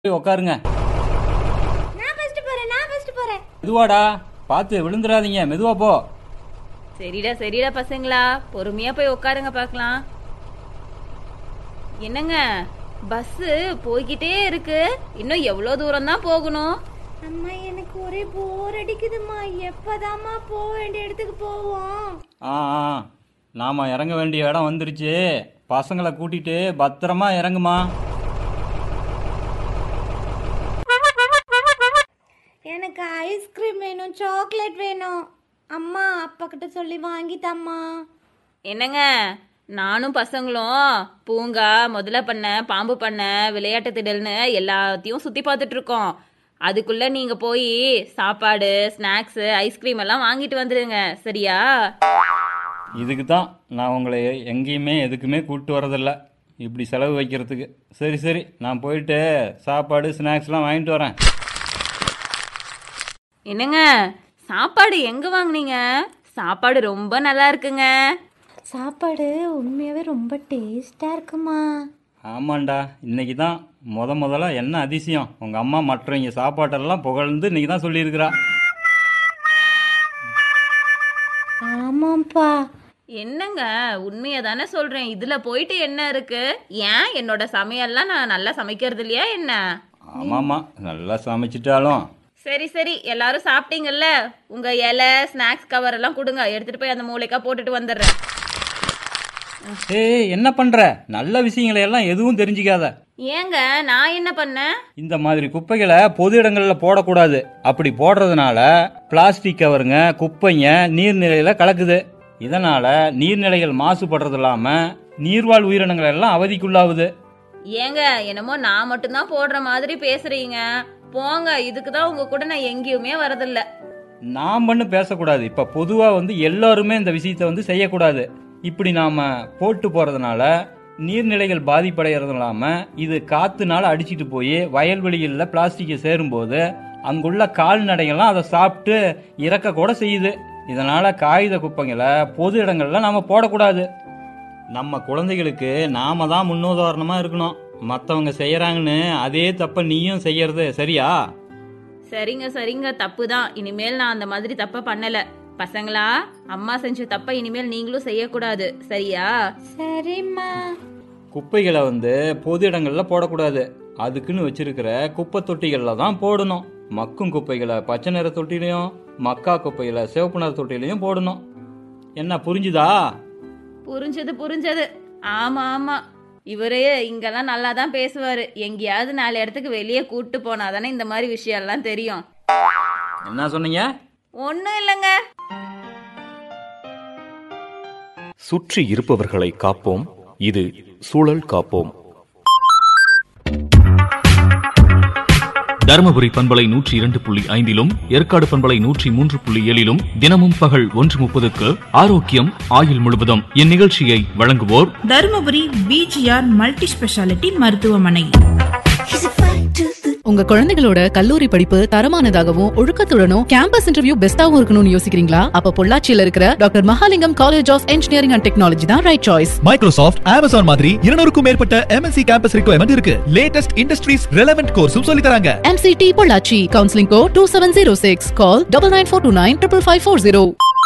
போய் உட்காருங்க நான் ஃபர்ஸ்ட் போறேன் நான் ஃபர்ஸ்ட் போறேன் மெதுவாடா பார்த்து விழுந்துடாதீங்க மெதுவா போ சரிடா சரிடா பசங்களா பொறுமையா போய் உட்காருங்க பார்க்கலாம் என்னங்க பஸ் போய்கிட்டே இருக்கு இன்னும் எவ்வளவு தூரம் தான் போகணும் அம்மா எனக்கு ஒரே போர் அடிக்குதுமா எப்பதாம்மா போக வேண்டிய இடத்துக்கு போவோம் ஆ ஆ நாம இறங்க வேண்டிய இடம் வந்துருச்சு பசங்களை கூட்டிட்டு பத்திரமா இறங்குமா எனக்கு ஐஸ்கிரீம் வேணும் சாக்லேட் வேணும் அம்மா அப்பா கிட்ட சொல்லி வாங்கித்தாம்மா என்னங்க நானும் பசங்களும் பூங்கா முதல்ல பண்ண பாம்பு பண்ண விளையாட்டு திடல்னு எல்லாத்தையும் சுத்தி பார்த்துட்டு இருக்கோம் அதுக்குள்ள நீங்க போய் சாப்பாடு ஸ்நாக்ஸ் ஐஸ்கிரீம் எல்லாம் வாங்கிட்டு வந்துடுங்க சரியா இதுக்கு தான் நான் உங்களை எங்கேயுமே எதுக்குமே கூப்பிட்டு வரதில்ல இப்படி செலவு வைக்கிறதுக்கு சரி சரி நான் போயிட்டு சாப்பாடு ஸ்நாக்ஸ்லாம் வாங்கிட்டு வரேன் என்னங்க சாப்பாடு எங்க வாங்குனீங்க சாப்பாடு ரொம்ப நல்லா இருக்குங்க சாப்பாடு உண்மையாவே ரொம்ப டேஸ்டா இருக்குமா ஆமாண்டா இன்னைக்கு தான் முத முதல்ல என்ன அதிசயம் உங்கள் அம்மா மற்றவங்க சாப்பாட்டெல்லாம் புகழ்ந்து இன்னைக்கு தான் சொல்லியிருக்கிறா ஆமாப்பா என்னங்க உண்மையை தானே சொல்றேன் இதுல போயிட்டு என்ன இருக்கு ஏன் என்னோட சமையல்லாம் நான் நல்லா சமைக்கிறது இல்லையா என்ன ஆமாம்மா நல்லா சமைச்சிட்டாலும் சரி சரி எல்லாரும் சாப்பிட்டீங்கல்ல உங்க இலை ஸ்நாக்ஸ் கவர் எல்லாம் கொடுங்க எடுத்துட்டு போய் அந்த மூளைக்கா போட்டுட்டு வந்துடுறேன் ஏய் என்ன பண்ணுற நல்ல விஷயங்களை எல்லாம் எதுவும் தெரிஞ்சிக்காத ஏங்க நான் என்ன பண்ணேன் இந்த மாதிரி குப்பைகளை பொது இடங்களில் போடக்கூடாது அப்படி போடுறதுனால பிளாஸ்டிக் கவருங்க குப்பைங்க நீர்நிலையில் கலக்குது இதனால நீர்நிலைகள் மாசுபடுறது இல்லாமல் நீர்வாழ் உயிரினங்கள் எல்லாம் அவதிக்குள்ளாகுது ஏங்க என்னமோ நான் மட்டும்தான் போடுற மாதிரி பேசுறீங்க போங்க இதுக்கு தான் உங்க கூட நான் எங்கேயுமே வரதில்ல நாம் பண்ணு பேசக்கூடாது இப்போ பொதுவாக வந்து எல்லாருமே இந்த விஷயத்தை வந்து செய்யக்கூடாது இப்படி நாம் போட்டு போகிறதுனால நீர்நிலைகள் பாதிப்படைகிறது இல்லாமல் இது காற்றுனால அடிச்சிட்டு போய் வயல்வெளிகளில் பிளாஸ்டிக்கை சேரும்போது அங்குள்ள கால்நடைகள்லாம் அதை சாப்பிட்டு இறக்க கூட செய்யுது இதனால் காகித குப்பைங்களை பொது இடங்கள்ல நாம் போடக்கூடாது நம்ம குழந்தைகளுக்கு நாம தான் முன்னுதாரணமாக இருக்கணும் மற்றவங்க செய்கிறாங்கன்னு அதே தப்பை நீயும் செய்யறது சரியா சரிங்க சரிங்க தப்பு தான் இனிமேல் நான் அந்த மாதிரி தப்ப பண்ணல பசங்களா அம்மா செஞ்ச தப்ப இனிமேல் நீங்களும் செய்யக்கூடாது சரியா சரிம்மா குப்பைகளை வந்து பொது இடங்கள்ல போடக்கூடாது அதுக்குன்னு வச்சிருக்கிற குப்பை தொட்டிகளில் தான் போடணும் மக்கும் குப்பைகளை பச்சை நிற தொட்டிலையும் மக்கா குப்பைகளை சிவப்பு நிற தொட்டிலையும் போடணும் என்ன புரிஞ்சுதா புரிஞ்சது புரிஞ்சது ஆமா ஆமா இவரு இங்கெல்லாம் நல்லா தான் பேசுவாரு எங்கேயாவது நாலு இடத்துக்கு வெளியே கூட்டு போனா தானே இந்த மாதிரி விஷயம் எல்லாம் தெரியும் என்ன சொன்னீங்க ஒன்றும் இல்லைங்க சுற்றி இருப்பவர்களை காப்போம் இது சூழல் காப்போம் தருமபுரி பண்பலை நூற்றி இரண்டு புள்ளி ஐந்திலும் ஏற்காடு பண்பலை நூற்றி மூன்று புள்ளி ஏழிலும் தினமும் பகல் ஒன்று முப்பதுக்கு ஆரோக்கியம் ஆயுள் முழுவதும் இந்நிகழ்ச்சியை வழங்குவோர் தருமபுரி பிஜிஆர் மல்டி ஸ்பெஷாலிட்டி மருத்துவமனை உங்க குழந்தைகளோட கல்லூரி படிப்பு தரமானதாகவும் ஒழுக்கத்துடனும் கேம்பஸ் இன்டர்வியூ பெஸ்டாவும் இருக்கணும்னு யோசிக்கிறீங்களா அப்ப பொள்ளாச்சியில இருக்கிற doctor Mahalingam college of engineering and technology தான் ரைட் சாய்ஸ் மைக்ரோசாஃப்ட் அமேசான் மாதிரி இருநூறுக்கும் மேற்பட்ட எம்என்சி கேம்பஸ் ரிக்வயர்மெண்ட் இருக்கு லேட்டஸ்ட் இண்டஸ்ட்ரீஸ் ரெலவென்ட் கோர்ஸும் சொல்லி தராங்க MCT Pollachi counselling go two seven zero six call double nine four two nine triple five four zero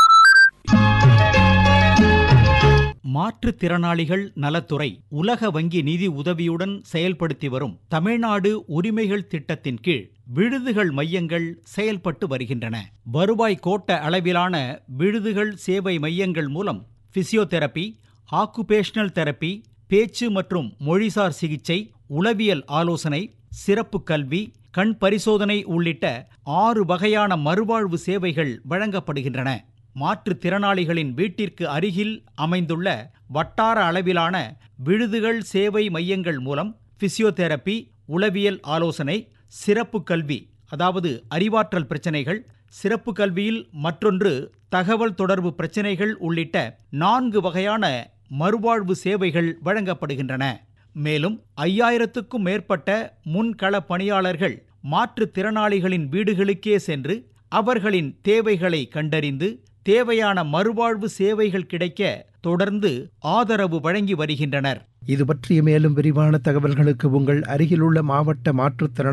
மாற்றுத்திறனாளிகள் நலத்துறை உலக வங்கி நிதி உதவியுடன் செயல்படுத்தி வரும் தமிழ்நாடு உரிமைகள் திட்டத்தின் கீழ் விடுதிகள் மையங்கள் செயல்பட்டு வருகின்றன வருவாய் கோட்ட அளவிலான விடுதிகள் சேவை மையங்கள் மூலம் பிசியோதெரபி ஆக்குபேஷனல் தெரப்பி பேச்சு மற்றும் மொழிசார் சிகிச்சை உளவியல் ஆலோசனை சிறப்பு கல்வி கண் பரிசோதனை உள்ளிட்ட ஆறு வகையான மறுவாழ்வு சேவைகள் வழங்கப்படுகின்றன மாற்றுத்திறனாளிகளின் வீட்டிற்கு அருகில் அமைந்துள்ள வட்டார அளவிலான விடுதிகள் சேவை மையங்கள் மூலம் பிசியோதெரபி உளவியல் ஆலோசனை சிறப்பு கல்வி அதாவது அறிவாற்றல் பிரச்சனைகள் சிறப்பு கல்வியில் மற்றொன்று தகவல் தொடர்பு பிரச்சனைகள் உள்ளிட்ட நான்கு வகையான மறுவாழ்வு சேவைகள் வழங்கப்படுகின்றன மேலும் ஐயாயிரத்துக்கும் மேற்பட்ட முன்கள பணியாளர்கள் மாற்றுத்திறனாளிகளின் வீடுகளுக்கே சென்று அவர்களின் தேவைகளை கண்டறிந்து தேவையான மறுவாழ்வு சேவைகள் கிடைக்க தொடர்ந்து ஆதரவு வழங்கி வருகின்றனர் இது பற்றிய மேலும் விரிவான தகவல்களுக்கு உங்கள் அருகிலுள்ள மாவட்ட மாற்றுத்திறன்